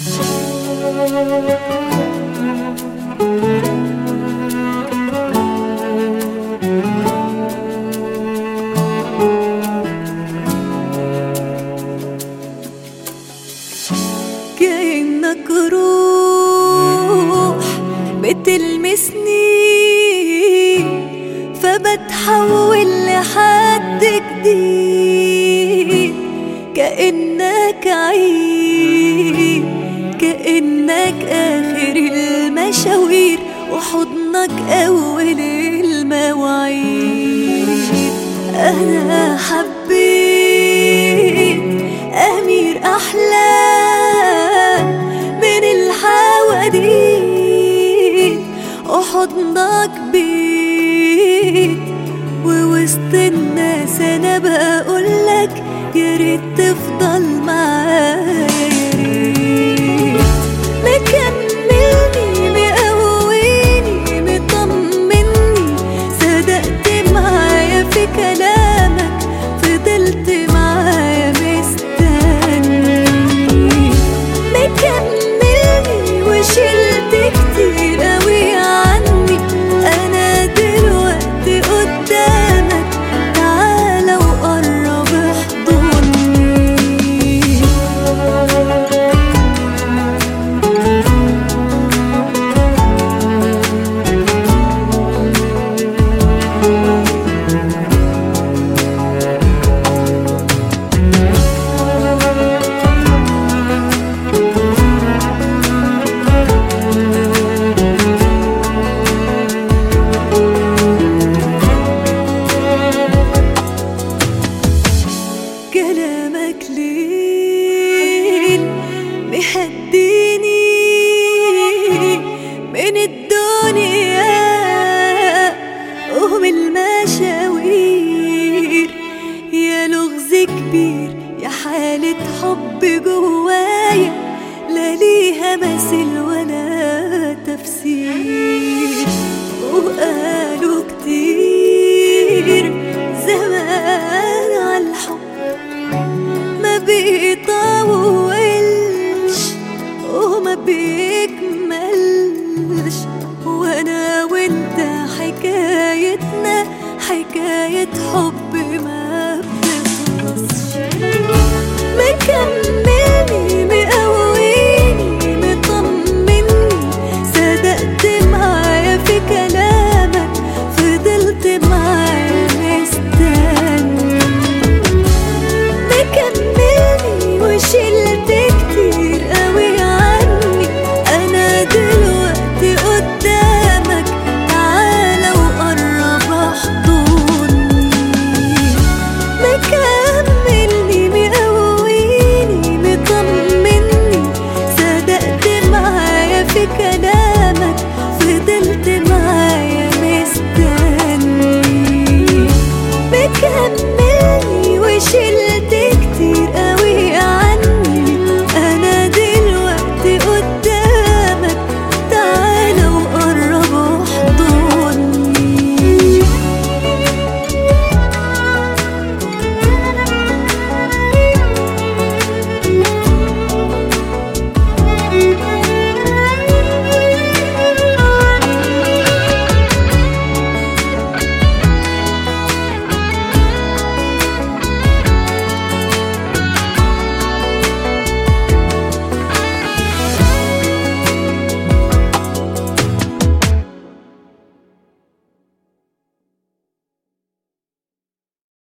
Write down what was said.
كأنك روح بتلمسني فبتحول لحد جديد كأنك عيد كأنك آخر المشاوير وحضنك أول المواعيد أنا حبيت أمير أحلام من الحواديت وحضنك بيت ووسط الناس أنا بقولك يا ريت تفضل معايا يا ريت مكملني مقويني مطمني صدقت معايا في كلامك فضلت معايا مستني مكملني وشلت كتير قوي عني انا دلوقتي قدامك تعالى وقرب احضني كلامك ليل مهديني من الدنيا ومن المشاوير يا لغز كبير يا حالة حب جوايا لا ليها مثيل ولا تفسير وأنا